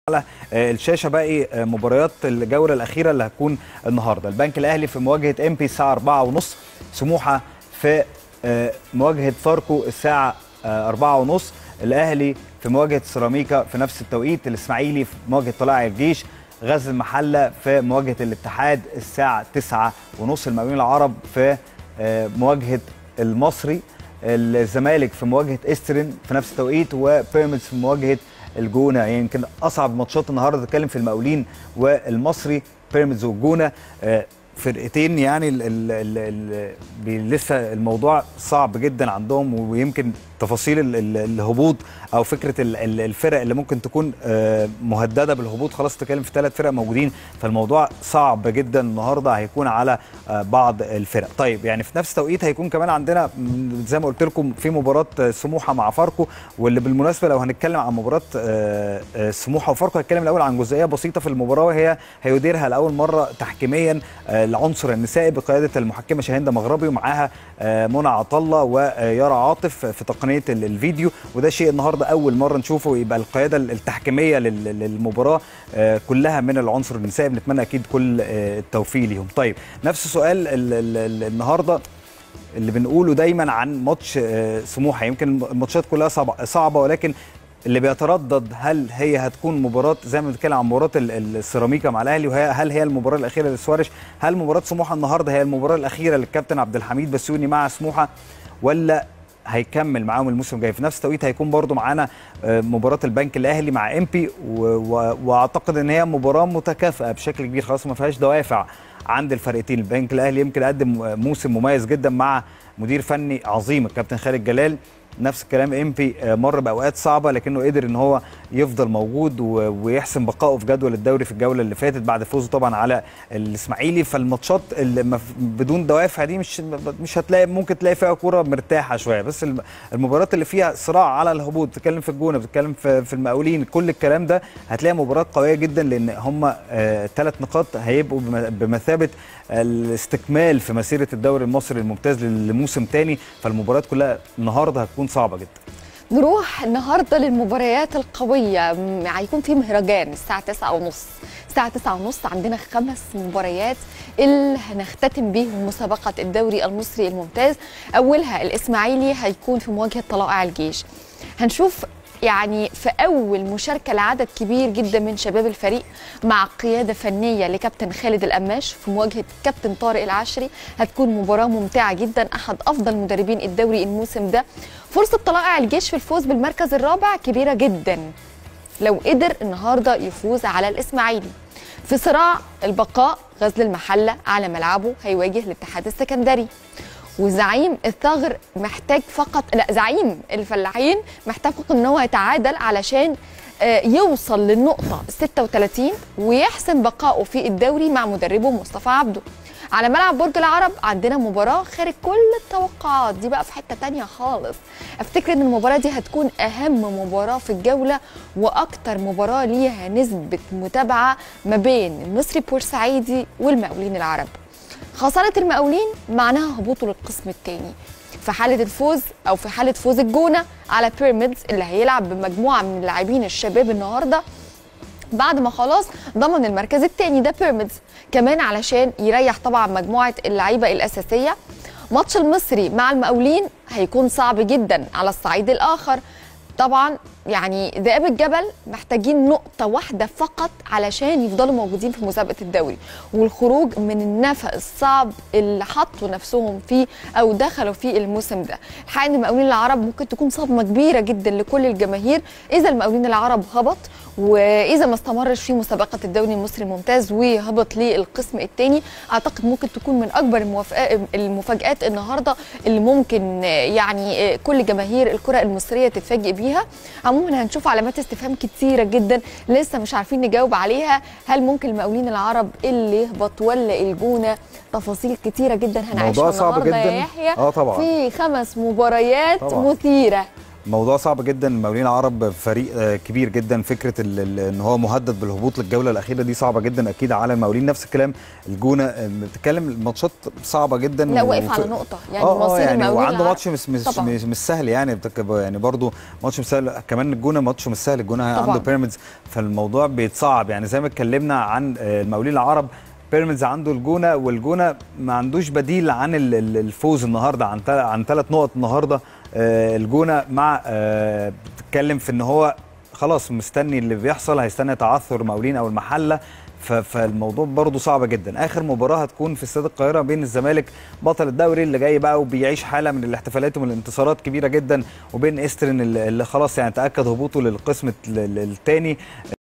على الشاشه باقي مباريات الجوله الاخيره اللي هتكون النهارده البنك الاهلي في مواجهه ام بي الساعه 4:30 سموحه في مواجهه فاركو الساعه 4:30 الاهلي في مواجهه سيراميكا في نفس التوقيت الاسماعيلي في مواجهه طلائع الجيش غزل المحله في مواجهه الاتحاد الساعه 9:30 المقاولين العرب في مواجهه المصري الزمالك في مواجهه استرن في نفس التوقيت وبيراميدز في مواجهه الجونه يعني يمكن اصعب ماتشات النهارده تتكلم في المقاولين والمصري بيراميدز والجونه فرقتين يعني ال ال ال لسه الموضوع صعب جدا عندهم ويمكن تفاصيل الهبوط او فكره الفرق اللي ممكن تكون مهدده بالهبوط خلاص تتكلم في ثلاث فرق موجودين فالموضوع صعب جدا النهارده هيكون على بعض الفرق طيب يعني في نفس التوقيت هيكون كمان عندنا زي ما قلت لكم في مباراه سموحه مع فاركو واللي بالمناسبه لو هنتكلم عن مباراه سموحه وفاركو هنتكلم الاول عن جزئيه بسيطه في المباراه وهي هيديرها لاول مره تحكيميا العنصر النسائي بقياده المحكمه شاهنده مغربي ومعاها منى عطله ويارا عاطف في تقنيه الفيديو وده شيء النهارده اول مره نشوفه يبقى القياده التحكيميه للمباراه كلها من العنصر النسائي بنتمنى اكيد كل التوفيق ليهم طيب نفس سؤال النهارده اللي بنقوله دايما عن ماتش سموحه يمكن الماتشات كلها صعبه صعبه ولكن اللي بيتردد هل هي هتكون مباراه زي ما بنتكلم عن مباراه السيراميكا مع الاهلي وهي هل هي المباراه الاخيره للسوارش هل مباراه سموحه النهارده هي المباراه الاخيره للكابتن عبد الحميد بسيوني مع سموحه ولا هيكمل معاهم الموسم الجاي في نفس التوقيت هيكون برضو معانا مباراه البنك الاهلي مع امبي واعتقد ان هي مباراه متكافئه بشكل كبير خلاص ما فيهاش دوافع عند الفرقتين البنك الاهلي يمكن قدم موسم مميز جدا مع مدير فني عظيم الكابتن خالد جلال نفس الكلام امبي مر باوقات صعبه لكنه قدر ان هو يفضل موجود ويحسم بقائه في جدول الدوري في الجوله اللي فاتت بعد فوزه طبعا على الاسماعيلي فالماتشات اللي بدون دوافع دي مش مش هتلاقي ممكن تلاقي فيها كوره مرتاحه شويه بس المباريات اللي فيها صراع على الهبوط بتتكلم في الجونه بتتكلم في, في المقاولين كل الكلام ده هتلاقي مباراه قويه جدا لان هم ثلاث نقاط هيبقوا بمثابه الاستكمال في مسيره الدوري المصري الممتاز لموسم تاني فالمباريات كلها النهارده هتكون صعبه جدا نروح النهارده للمباريات القويه هيكون في مهرجان الساعه 9:30 الساعه 9:30 عندنا خمس مباريات اللي هنختتم بيهم مسابقه الدوري المصري الممتاز اولها الاسماعيلي هيكون في مواجهه طلائع الجيش هنشوف يعني في اول مشاركه لعدد كبير جدا من شباب الفريق مع قياده فنيه لكابتن خالد القماش في مواجهه كابتن طارق العشري هتكون مباراه ممتعه جدا احد افضل مدربين الدوري الموسم ده فرصه طلائع الجيش في الفوز بالمركز الرابع كبيره جدا لو قدر النهارده يفوز على الاسماعيلي في صراع البقاء غزل المحله على ملعبه هيواجه الاتحاد السكندري وزعيم الثغر محتاج فقط لا زعيم الفلاحين محتاج فقط ان هو يتعادل علشان يوصل للنقطه 36 ويحسم بقائه في الدوري مع مدربه مصطفى عبده على ملعب برج العرب عندنا مباراة خارج كل التوقعات دي بقى في حتة تانية خالص افتكر ان المباراة دي هتكون اهم مباراة في الجولة واكتر مباراة ليها نسبة متابعة ما بين المصري بورسعيدي والمقاولين العرب خسارة المقاولين معناها هبوطه للقسم الثاني في حالة الفوز أو في حالة فوز الجونة على بيراميدز اللي هيلعب بمجموعة من اللاعبين الشباب النهاردة بعد ما خلاص ضمن المركز الثاني ده بيراميدز كمان علشان يريح طبعا مجموعة اللعيبة الأساسية ماتش المصري مع المقاولين هيكون صعب جدا على الصعيد الآخر طبعا يعني ذئاب الجبل محتاجين نقطة واحدة فقط علشان يفضلوا موجودين في مسابقة الدوري والخروج من النفق الصعب اللي حطوا نفسهم فيه أو دخلوا فيه الموسم ده الحقيقة إن المقاولين العرب ممكن تكون صدمة كبيرة جدا لكل الجماهير إذا المقاولين العرب هبط واذا ما استمرش في مسابقه الدوري المصري الممتاز وهبط للقسم الثاني اعتقد ممكن تكون من اكبر المفاجات النهارده اللي ممكن يعني كل جماهير الكره المصريه تتفاجئ بيها عموما هنشوف علامات استفهام كتيره جدا لسه مش عارفين نجاوب عليها هل ممكن المقاولين العرب اللي يهبط ولا الجونه تفاصيل كتيره جدا هنعيشها موضوع صعب النهارده جدا. يا يحيى آه طبعاً. في خمس مباريات طبعاً. مثيره موضوع صعب جدا المقاولين العرب فريق آه، كبير جدا فكره ال- ال- ان هو مهدد بالهبوط للجوله الاخيره دي صعبه جدا اكيد على المقاولين نفس الكلام الجونه آه، بتتكلم الماتشات صعبه جدا لا و- واقف على وف- نقطه يعني اه اه مصير يعني المقاولين وعنده العرب- ماتش مش مش, طبعاً. مش, مش سهل يعني بتك- يعني برضه ماتش مش سهل كمان الجونه ماتش مش سهل الجونه طبعاً. عنده بيراميدز فالموضوع بيتصعب يعني زي ما اتكلمنا عن آه، المقاولين العرب بيراميدز عنده الجونه والجونه ما عندوش بديل عن ال- ال- الفوز النهارده عن تل- عن ثلاث نقط النهارده آه، الجونه مع آه، بتتكلم في ان هو خلاص مستني اللي بيحصل هيستنى تعثر مقاولين او المحله ف- فالموضوع برضه صعب جدا اخر مباراه هتكون في استاد القاهره بين الزمالك بطل الدوري اللي جاي بقى وبيعيش حاله من الاحتفالات ومن الانتصارات كبيره جدا وبين استرن اللي اللي خلاص يعني تاكد هبوطه للقسم الثاني